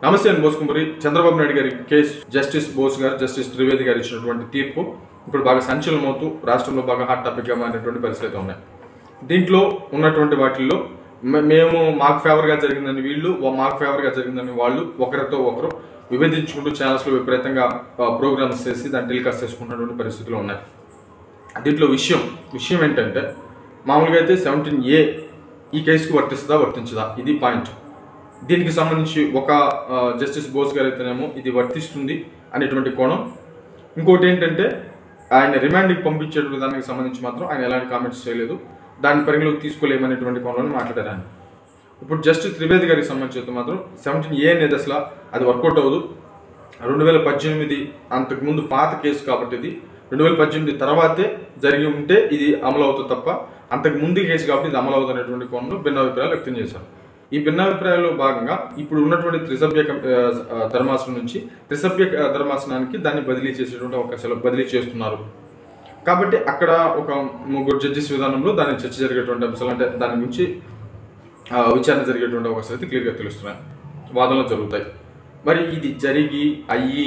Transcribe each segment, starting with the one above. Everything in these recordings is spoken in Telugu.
నమస్తే అని బోసుకుమరి చంద్రబాబు నాయుడు గారి కేసు జస్టిస్ బోస్ గారు జస్టిస్ త్రివేది గారు ఇచ్చినటువంటి తీర్పు ఇప్పుడు బాగా సంచలనమవుతూ రాష్ట్రంలో బాగా హాట్ టాపిక్గా మారినటువంటి పరిస్థితులు ఉన్నాయి దీంట్లో ఉన్నటువంటి వాటిల్లో మే- మేము మాకు ఫేవర్గా జరిగిందని వీళ్ళు వా- మాకు ఫేవర్గా జరిగిందని వాళ్ళు ఒకరితో ఒకరు విభేదించుకుంటూ ఛానల్స్లో విపరీతంగా ప్రోగ్రామ్స్ చేసి దాన్ని టెలికాస్ట్ చేసుకుంటున్నటువంటి పరిస్థితులు ఉన్నాయి దీంట్లో విషయం విషయం ఏంటంటే మామూలుగా అయితే సెవెంటీన్ ఏ ఈ కేసుకి వర్తిస్తుందా వర్తించదా ఇది పాయింట్ దీనికి సంబంధించి ఒక ఆ, జస్టిస్ బోస్ గారు అయితేనేమో ఇది వర్తిస్తుంది అనేటువంటి కోణం ఇంకోటి ఏంటంటే ఆయన రిమాండ్కి పంపించేటువంటి దానికి సంబంధించి మాత్రం ఆయన ఎలాంటి కామెంట్స్ చేయలేదు దాన్ని పరిగణలోకి తీసుకోలేమనేటువంటి కోణంలో మాట్లాడారు ఆయన ఇప్పుడు జస్టిస్ త్రివేది గారికి సంబంధించి అయితే మాత్రం సెవెంటీన్ ఏ అనేది అసలు అది వర్కౌట్ అవ్వదు రెండు వేల పద్దెనిమిది అంతకుముందు పాత కేసు కాబట్టి ఇది రెండు వేల పద్దెనిమిది తర్వాతే జరిగి ఉంటే ఇది అమలు అవుతుంది తప్ప అంతకు ముందు కేసు కాబట్టి ఇది అమలు అవుతుంది అనేటువంటి కోణంలో భిన్నాభిప్రాయాలు వ్యక్తం చేశారు ఈ భిన్నాభిప్రాయాల్లో భాగంగా ఇప్పుడు ఉన్నటువంటి త్రిసభ్య కం- ఆ, ఆ, ధర్మాసనం నుంచి త్రిసభ్య ఆ, ధర్మాసనానికి దాన్ని బదిలీ చేసేటువంటి అవకాశాలు బదిలీ చేస్తున్నారు కాబట్టి అక్కడ ఒక ముగ్గురు జడ్జెస్ విధానంలో దాని చర్చ జరిగేటువంటి అంశాలు అంటే దాని గురించి ఆ, విచారణ జరిగేటువంటి అవకాశాలు అయితే క్లియర్గా తెలుస్తున్నాయి వాదనలు జరుగుతాయి మరి ఇది జరిగి అయ్యి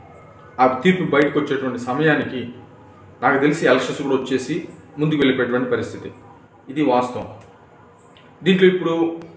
ఆ తీర్పు బయటకు వచ్చేటువంటి సమయానికి నాకు తెలిసి ఎలక్షన్స్ కూడా వచ్చేసి ముందుకు వెళ్ళిపోయేటువంటి పరిస్థితి ఇది వాస్తవం దీంట్లో ఇప్పుడు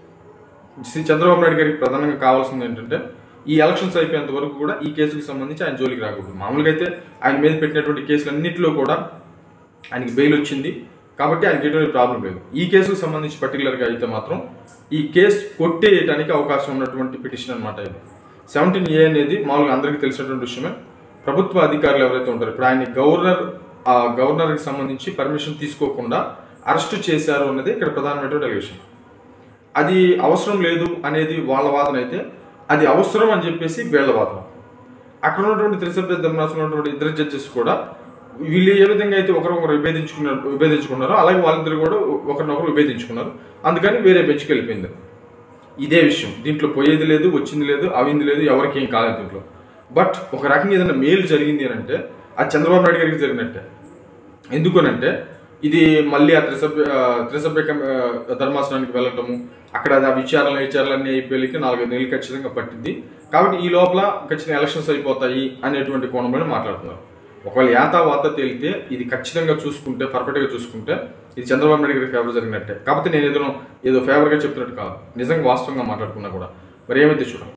శ్రీ చంద్రబాబు నాయుడు గారికి ప్రధానంగా కావాల్సింది ఏంటంటే ఈ ఎలక్షన్స్ అయిపోయేంత వరకు కూడా ఈ కేసుకి సంబంధించి ఆయన జోలికి రాకూడదు మామూలుగా అయితే ఆయన మీద పెట్టినటువంటి కేసులన్నింటిలో కూడా ఆయనకి బెయిల్ వచ్చింది కాబట్టి ఆయనకి ఎటువంటి ప్రాబ్లం లేదు ఈ కేసుకు సంబంధించి పర్టికులర్గా అయితే మాత్రం ఈ కేసు కొట్టేయడానికి అవకాశం ఉన్నటువంటి పిటిషన్ అనమాట ఇది సెవెంటీన్ ఏ అనేది మామూలుగా అందరికీ తెలిసినటువంటి విషయమే ప్రభుత్వ అధికారులు ఎవరైతే ఉంటారో ఇప్పుడు ఆయన గవర్నర్ ఆ గవర్నర్కి సంబంధించి పర్మిషన్ తీసుకోకుండా అరెస్ట్ చేశారు అనేది ఇక్కడ ప్రధానమైనటువంటి ఎలిగేషన్ అది అవసరం లేదు అనేది వాళ్ళ వాదన అయితే అది అవసరం అని చెప్పేసి వీళ్ళ వాదన అక్కడ ఉన్నటువంటి త్రిసభ్య ధర్మాసనం ఉన్నటువంటి ఇద్దరు జడ్జెస్ కూడా వీళ్ళు ఏ విధంగా అయితే ఒకరొకరు విభేదించుకున్నారు విభేదించుకున్నారో అలాగే వాళ్ళిద్దరు కూడా ఒకరినొకరు విభేదించుకున్నారు అందుకని వేరే బెంచ్కి వెళ్ళిపోయింది ఇదే విషయం దీంట్లో పోయేది లేదు వచ్చింది లేదు అవింది లేదు ఎవరికి ఏం కాలేదు దీంట్లో బట్ ఒక రకంగా ఏదైనా మేలు జరిగింది అని అంటే అది చంద్రబాబు నాయుడు గారికి జరిగినట్టే ఎందుకనంటే ఇది మళ్ళీ ఆ త్రిసభ్య ఆ, త్రిసభ్య కమి- ఆ, ధర్మాసనానికి వెళ్ళటము అక్కడ అది ఆ విచారాలు విచారాలన్నీ అయిపోయేకి నాలుగైదు నెలలు ఖచ్చితంగా పట్టింది కాబట్టి ఈ లోపల ఖచ్చితంగా ఎలక్షన్స్ అయిపోతాయి అనేటువంటి కోణంలోనే మాట్లాడుతున్నారు ఒకవేళ యాతా వాత తేలితే ఇది ఖచ్చితంగా చూసుకుంటే పర్ఫెక్ట్గా చూసుకుంటే ఇది చంద్రబాబు నాయుడు గారికి ఫేవర్ జరిగినట్టే కాకపోతే నేను ఏదో ఏదో ఫేవర్గా చెప్తున్నట్టు కాదు నిజంగా వాస్తవంగా మాట్లాడుకున్నా కూడా మరి ఏమైతే చూడండి